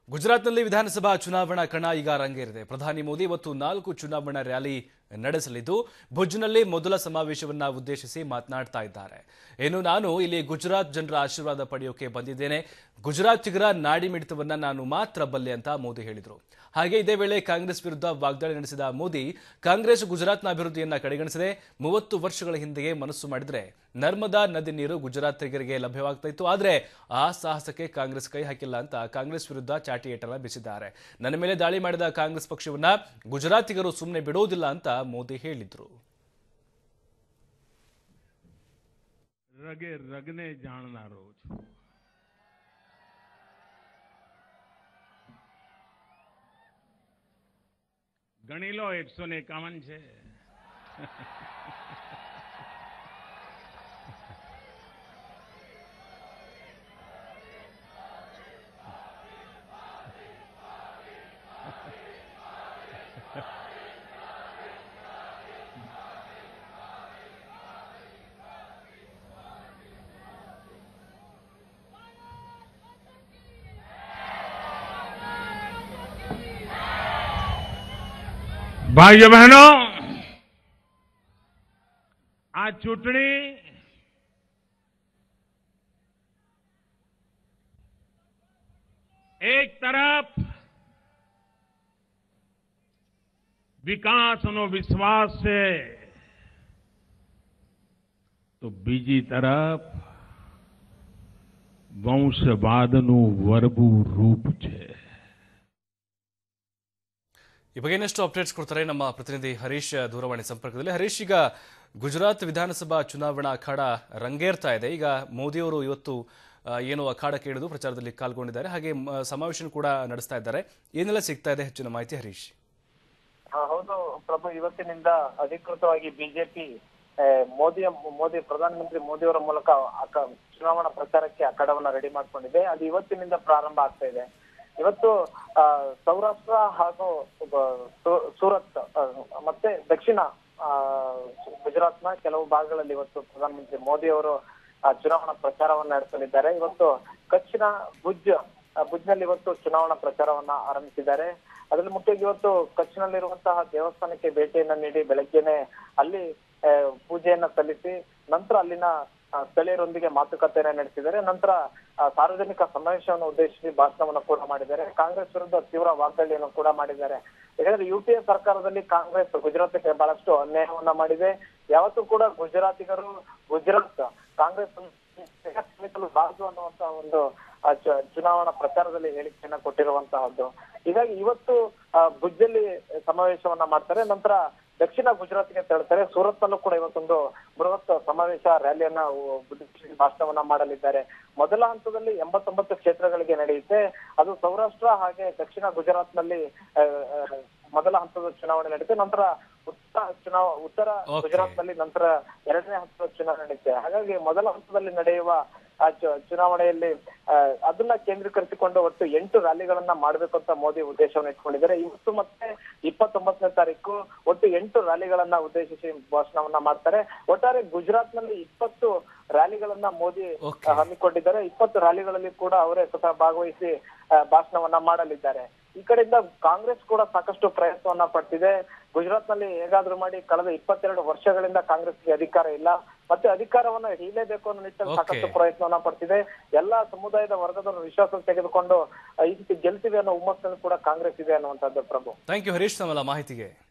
ಗುಜರಾತ್ನಲ್ಲಿ ವಿಧಾನಸಭಾ ಚುನಾವಣಾ ಕಣ ಈಗ ರಂಗೇರಿದೆ ಪ್ರಧಾನಿ ಮೋದಿ ಇವತ್ತು ನಾಲ್ಕು ಚುನಾವಣಾ ರ್ಯಾಲಿ ನಡೆಸಲಿದ್ದು ಭುಜ್ನಲ್ಲಿ ಮೊದಲ ಸಮಾವೇಶವನ್ನ ಉದ್ದೇಶಿಸಿ ಮಾತನಾಡ್ತಾ ಇದ್ದಾರೆ ಇನ್ನು ನಾನು ಇಲ್ಲಿ ಗುಜರಾತ್ ಜನರ ಆಶೀರ್ವಾದ ಪಡೆಯೋಕೆ ಬಂದಿದ್ದೇನೆ ಗುಜರಾತಿಗರ ನಾಡಿ ಮಿಡಿತವನ್ನ ನಾನು ಮಾತ್ರ ಬಲ್ಲೆ ಅಂತ ಮೋದಿ ಹೇಳಿದರು ಹಾಗೆ ಇದೇ ವೇಳೆ ಕಾಂಗ್ರೆಸ್ ವಿರುದ್ಧ ವಾಗ್ದಾಳಿ ನಡೆಸಿದ ಮೋದಿ ಕಾಂಗ್ರೆಸ್ ಗುಜರಾತ್ನ ಅಭಿವೃದ್ಧಿಯನ್ನ ಕಡೆಗಣಿಸಿದೆ ಮೂವತ್ತು ವರ್ಷಗಳ ಹಿಂದೆಯೇ ಮನಸ್ಸು ಮಾಡಿದ್ರೆ ನರ್ಮದಾ ನದಿ ನೀರು ಗುಜರಾತಿಗರಿಗೆ ಲಭ್ಯವಾಗ್ತಾ ಇತ್ತು ಆದರೆ ಆ ಸಾಹಸಕ್ಕೆ ಕಾಂಗ್ರೆಸ್ ಕೈ ಹಾಕಿಲ್ಲ ಅಂತ ಕಾಂಗ್ರೆಸ್ ವಿರುದ್ಧ ಚಾಟಿ ಏಟನ ಬೀಸಿದ್ದಾರೆ ನನ್ನ ಮೇಲೆ ದಾಳಿ ಮಾಡಿದ ಕಾಂಗ್ರೆಸ್ ಪಕ್ಷವನ್ನ ಗುಜರಾತಿಗರು ಸುಮ್ಮನೆ ಬಿಡೋದಿಲ್ಲ ಅಂತ ಮೋದಿ ಹೇಳಿದ್ರು રગે રગને જાણનારો છું ગણી લો એકસો ને એકાવન છે ભાઈઓ બહેનો આ ચૂંટણી એક તરફ વિકાસનો વિશ્વાસ છે તો બીજી તરફ વંશવાદનું વરબુ રૂપ છે ಈ ಬಗ್ಗೆ ಇನ್ನಷ್ಟು ಅಪ್ಡೇಟ್ಸ್ ಕೊಡ್ತಾರೆ ನಮ್ಮ ಪ್ರತಿನಿಧಿ ಹರೀಶ್ ದೂರವಾಣಿ ಸಂಪರ್ಕದಲ್ಲಿ ಹರೀಶ್ ಈಗ ಗುಜರಾತ್ ವಿಧಾನಸಭಾ ಚುನಾವಣಾ ಅಖಾಡ ರಂಗೇರ್ತಾ ಇದೆ ಈಗ ಮೋದಿಯವರು ಇವತ್ತು ಆ, ಏನು ಅಖಾಡಕ್ಕೆ ಇಳಿದು ಪ್ರಚಾರದಲ್ಲಿ ಪಾಲ್ಗೊಂಡಿದ್ದಾರೆ ಹಾಗೆ ಮ- ಸಮಾವೇಶ ಕೂಡ ನಡೆಸ್ತಾ ಇದ್ದಾರೆ ಏನೆಲ್ಲ ಸಿಗ್ತಾ ಇದೆ ಹೆಚ್ಚಿನ ಮಾಹಿತಿ ಹರೀಶ್ ಹಾ, ಹೌದು ಪ್ರಭು ಇವತ್ತಿನಿಂದ ಅಧಿಕೃತವಾಗಿ ಬಿಜೆಪಿ ಮೋದಿ ಮೋದಿ ಪ್ರಧಾನಮಂತ್ರಿ ಮೋದಿ ಅವರ ಮೂಲಕ ಅಕ- ಚುನಾವಣಾ ಪ್ರಚಾರಕ್ಕೆ ಅಖಾಡವನ್ನ ರೆಡಿ ಮಾಡ್ಕೊಂಡಿದೆ ಅದು ಇವತ್ತಿನಿಂದ ಪ್ರಾರಂಭ ಆಗ್ತಾ ಇದೆ ಇವತ್ತು ಆ, ಸೌರಾಷ್ಟ್ರ ಹಾಗೂ ಬ- ಸೂ- ಸೂರತ್ ಆ, ಮತ್ತೆ ದಕ್ಷಿಣ ಆ, ಗುಜರಾತ್ನ ಕೆಲವು ಭಾಗಗಳಲ್ಲಿ ಇವತ್ತು ಪ್ರಧಾನಮಂತ್ರಿ ಮೋದಿ ಅವರು ಆ, ಚುನಾವಣಾ ಪ್ರಚಾರವನ್ನ ನಡೆಸಲಿದ್ದಾರೆ ಇವತ್ತು ಕಚ್ನ ಭುಜ್ ಆ, ಭುಜ್ನಲ್ಲಿ ಇವತ್ತು ಚುನಾವಣಾ ಪ್ರಚಾರವನ್ನ ಆರಂಭಿಸಿದ್ದಾರೆ ಅದರಲ್ಲಿ ಮುಖ್ಯವಾಗಿ ಇವತ್ತು ಕಚ್ನಲ್ಲಿರುವಂತಹ ದೇವಸ್ಥಾನಕ್ಕೆ ಭೇಟಿಯನ್ನ ನೀಡಿ ಬೆಳಗ್ಗೆನೆ ಅಲ್ಲಿ ಆ, ಪೂಜೆಯನ್ನ ಸಲ್ಲಿಸಿ ನಂತರ ಅಲ್ಲಿನ ಆ, ಸ್ಥಳೀಯರೊಂದಿಗೆ ಮಾತುಕತೆಯನ್ನ ನಡೆಸಿದ್ದಾರೆ ನಂತರ ಆ, ಸಾರ್ವಜನಿಕ ಸಮಾವೇಶವನ್ನು ಉದ್ದೇಶಿಸಿ ಭಾಷಣವನ್ನು ಕೂಡ ಮಾಡಿದ್ದಾರೆ ಕಾಂಗ್ರೆಸ್ ವಿರುದ್ಧ ತೀವ್ರ ವಾಗ್ದಾಳಿಯನ್ನು ಕೂಡ ಮಾಡಿದ್ದಾರೆ ಯಾಕಂದ್ರೆ ಯು ಪಿ ಎ ಸರ್ಕಾರದಲ್ಲಿ ಕಾಂಗ್ರೆಸ್ ಗುಜರಾತ್ಗೆ ಬಹಳಷ್ಟು ಅನ್ಯಾಯವನ್ನ ಮಾಡಿದೆ ಯಾವತ್ತೂ ಕೂಡ ಗುಜರಾತಿಗರು ಗುಜರಾತ್ ಕಾಂಗ್ರೆಸ್ ಸೀಮಿಸಲಬಾರದು ಅನ್ನುವಂತ ಒಂದು ಆ, ಚು- ಚುನಾವಣಾ ಪ್ರಚಾರದಲ್ಲಿ ಹೇಳಿಕೆಯನ್ನ ಕೊಟ್ಟಿರುವಂತಹದ್ದು ಹೀಗಾಗಿ ಇವತ್ತು ಆ, ಭುಜ್ಜಲ್ಲಿ ಸಮಾವೇಶವನ್ನ ಮಾಡ್ತಾರೆ ನಂತರ ದಕ್ಷಿಣ ಗುಜರಾತ್ಗೆ ತೆರಳ್ತಾರೆ ಸೂರತ್ ನಲ್ಲೂ ಕೂಡ ಇವತ್ತೊಂದು ಬೃಹತ್ ಸಮಾವೇಶ ರ್ಯಾಲಿಯನ್ನ ಉದ್ದೇಶಿಸಿ ಭಾಷಣವನ್ನ ಮಾಡಲಿದ್ದಾರೆ ಮೊದಲ ಹಂತದಲ್ಲಿ ಎಂಬತ್ತೊಂಬತ್ತು ಕ್ಷೇತ್ರಗಳಿಗೆ ನಡೆಯುತ್ತೆ ಅದು ಸೌರಾಷ್ಟ್ರ ಹಾಗೆ ದಕ್ಷಿಣ ಗುಜರಾತ್ ನಲ್ಲಿ ಆ, ಆ, ಮೊದಲ ಹಂತದ ಚುನಾವಣೆ ನಡೆಯುತ್ತೆ ನಂತರ ಉತ್ತರ ಚುನಾವ ಉತ್ತರ Okay. ಗುಜರಾತ್ ನಲ್ಲಿ ನಂತರ ಎರಡನೇ ಹಂತದ ಚುನಾವಣೆ ನಡೆಯುತ್ತೆ ಹಾಗಾಗಿ ಮೊದಲ ಹಂತದಲ್ಲಿ ನಡೆಯುವ ಆ ಚು- ಚುನಾವಣೆಯಲ್ಲಿ ಆ, ಅದನ್ನ ಕೇಂದ್ರೀಕರಿಸಿಕೊಂಡು ಒಟ್ಟು ಎಂಟು ರ್ಯಾಲಿಗಳನ್ನ ಮಾಡಬೇಕು ಅಂತ ಮೋದಿ ಉದ್ದೇಶವನ್ನು ಇಟ್ಕೊಂಡಿದ್ದಾರೆ ಇವತ್ತು ಮತ್ತೆ ಇಪ್ಪತ್ತೊಂಬತ್ತನೇ ತಾರೀಕು ಒಟ್ಟು ಎಂಟು ರ್ಯಾಲಿಗಳನ್ನ ಉದ್ದೇಶಿಸಿ ಭಾಷಣವನ್ನ ಮಾಡ್ತಾರೆ ಒಟ್ಟಾರೆ ಗುಜರಾತ್ ನಲ್ಲಿ ಇಪ್ಪತ್ತು ರ್ಯಾಲಿಗಳನ್ನ ಮೋದಿ Okay. ಹಮ್ಮಿಕೊಂಡಿದ್ದಾರೆ ಇಪ್ಪತ್ತು ರ್ಯಾಲಿಗಳಲ್ಲಿ ಕೂಡ ಅವರೇ ಸ್ವತಃ ಭಾಗವಹಿಸಿ ಆ, ಭಾಷಣವನ್ನ ಮಾಡಲಿದ್ದಾರೆ ಈ ಕಡೆಯಿಂದ ಕಾಂಗ್ರೆಸ್ ಕೂಡ ಸಾಕಷ್ಟು ಪ್ರಯತ್ನವನ್ನ ಪಡ್ತಿದೆ ಗುಜರಾತ್ ನಲ್ಲಿ ಹೇಗಾದ್ರೂ ಮಾಡಿ ಕಳೆದ ಇಪ್ಪತ್ತೆರಡು ವರ್ಷಗಳಿಂದ ಕಾಂಗ್ರೆಸ್ಗೆ ಅಧಿಕಾರ ಇಲ್ಲ ಮತ್ತೆ ಅಧಿಕಾರವನ್ನ ಹಿಡಿಯಲೇಬೇಕು ಅನ್ನೋ ನಿಟ್ಟಿನಲ್ಲಿ Okay. ಸಾಕಷ್ಟು ಪ್ರಯತ್ನವನ್ನ ಪಡ್ತಿದೆ ಎಲ್ಲಾ ಸಮುದಾಯದ ವರ್ಗದವರು ವಿಶ್ವಾಸ ತೆಗೆದುಕೊಂಡು ಆ, ಈ ರೀತಿ ಗೆಲ್ತೀವಿ ಅನ್ನೋ ಹುಮ್ಮಸ್ಸಲ್ಲಿ ಕೂಡ ಕಾಂಗ್ರೆಸ್ ಇದೆ ಅನ್ನುವಂಥದ್ದು ಪ್ರಭು ಥ್ಯಾಂಕ್ ಯು ಹರೀಶ್ ತಮ್ಮೆಲ್ಲ ಮಾಹಿತಿಗೆ